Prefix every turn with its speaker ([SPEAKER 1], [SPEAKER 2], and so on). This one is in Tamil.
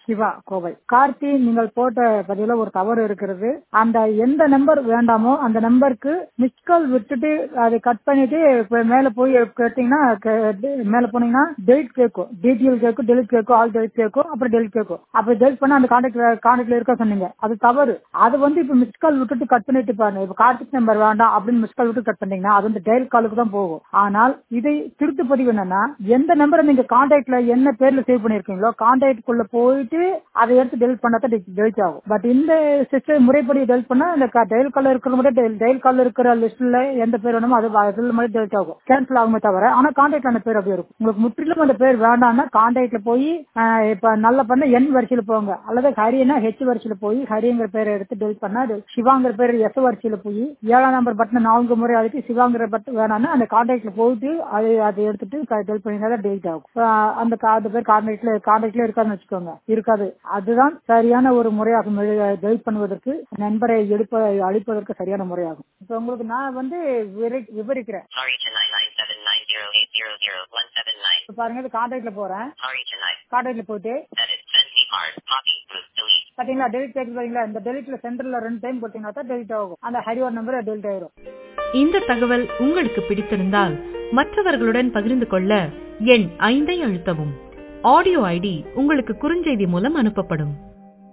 [SPEAKER 1] சிவா கோவை கார்த்தி நீங்கள் போட்ட பதிவுல ஒரு தவறு இருக்கிறது அந்த எந்த நம்பர் வேண்டாமோ அந்த நம்பருக்கு மிஸ் கால் விட்டுட்டு அதை கட் பண்ணிட்டு இப்ப மேல போய் கேட்டீங்கன்னா கே- மேல போனீங்கன்னா டெலிட் கேட்கும் டிடிஎல் கேட்கும் டெலிட் கேட்கும் ஆல் டெலிட் கேட்கும் அப்புறம் டெலிட் கேட்கும் அப்ப டெலிட் பண்ண அந்த கான்டாக்ட் கான்டாக்ட்ல இருக்க சொன்னீங்க அது தவறு அது வந்து இப்ப மிஸ் கால் விட்டுட்டு கட் பண்ணிட்டு பாருங்க இப்ப கார்த்திக் நம்பர் வேண்டாம் அப்படின்னு மிஸ் கால் விட்டு கட் பண்ணீங்கன்னா அது வந்து டெலிட் காலுக்கு தான் போகும் ஆனால் இதை திருத்து பதிவு என்னன்னா எந்த நம்பரை நீங்க கான்டாக்ட்ல என்ன பேர்ல சேவ் பண்ணிருக்கீங்களோ கான்டாக்ட் குள்ள போயிட்டு அதை எடுத்து டெலிட் பண்ணா தான் டெலிட் ஆகும் பட் இந்த சிஸ்டம் முறைப்படி டெலிட் பண்ணா இந்த டெயில் கால் இருக்கிற மட்டும் டெயில் கால் இருக்கிற லிஸ்ட்ல எந்த பேர் வேணுமோ அது அதில் மட்டும் டெலிட் ஆகும் கேன்சல் ஆகுமே தவிர ஆனா கான்டாக்ட்ல அந்த பேர் அப்படியே இருக்கும் உங்களுக்கு முற்றிலும் அந்த பேர் வேண்டாம்னா கான்டாக்ட்ல போய் ஆஹ், இப்ப நல்ல பண்ண என் வரிசையில போங்க அல்லது ஹரினா ஹெச் வரிசையில போய் ஹரிங்கிற பேரை எடுத்து டெலிட் பண்ணா அது சிவாங்கிற பேர் எஸ் வரிசையில போய் ஏழாம் நம்பர் பட்டன் நான்கு முறை அழுத்தி சிவாங்கிற பட்டன் வேணாம்னா அந்த கான்டாக்ட்ல போயிட்டு அதை அதை எடுத்துட்டு டெலிட் பண்ணினா தான் டெலிட் ஆகும் ஆஹ், அந்த கா- அந்த பேர் கான்டாக்ட்ல கான்டாக்ட்ல இருக்காதுன்னு வச்சுக்கோங்க இருக்காது அதுதான் சரியான ஒரு முறையாகும் டெலிட் பண்ணுவதற்கு நண்பரை எடுப்ப அழிப்பதற்கு சரியான முறையாகும் இப்ப உங்களுக்கு நான் வந்து விவரி- விவரிக்கிறேன்
[SPEAKER 2] Sorry to 99790800179.
[SPEAKER 1] இப்ப பாருங்க இது கான்டாக்ட்ல போறேன்
[SPEAKER 2] Sorry to 9.
[SPEAKER 1] கான்டாக்ட்ல போயிட்டு
[SPEAKER 2] Edit. Send me hard. Copy. Move. Delete.
[SPEAKER 1] பாத்தீங்களா டெலிட் கேக்கு பாத்தீங்களா இந்த டெலிட்ல சென்டர்ல ரெண்டு டைம் கொடுத்தீங்கன்னா தான் டெலிட் ஆகும் அந்த ஹரிவார் நம்பர் டெலிட் ஆயிரும்
[SPEAKER 3] இந்த தகவல் உங்களுக்கு பிடித்திருந்தால் மற்றவர்களுடன் பகிர்ந்து கொள்ள எண் ஐந்தை அழுத்தவும் ஆடியோ ஐடி உங்களுக்கு குறுஞ்செய்தி மூலம் அனுப்பப்படும்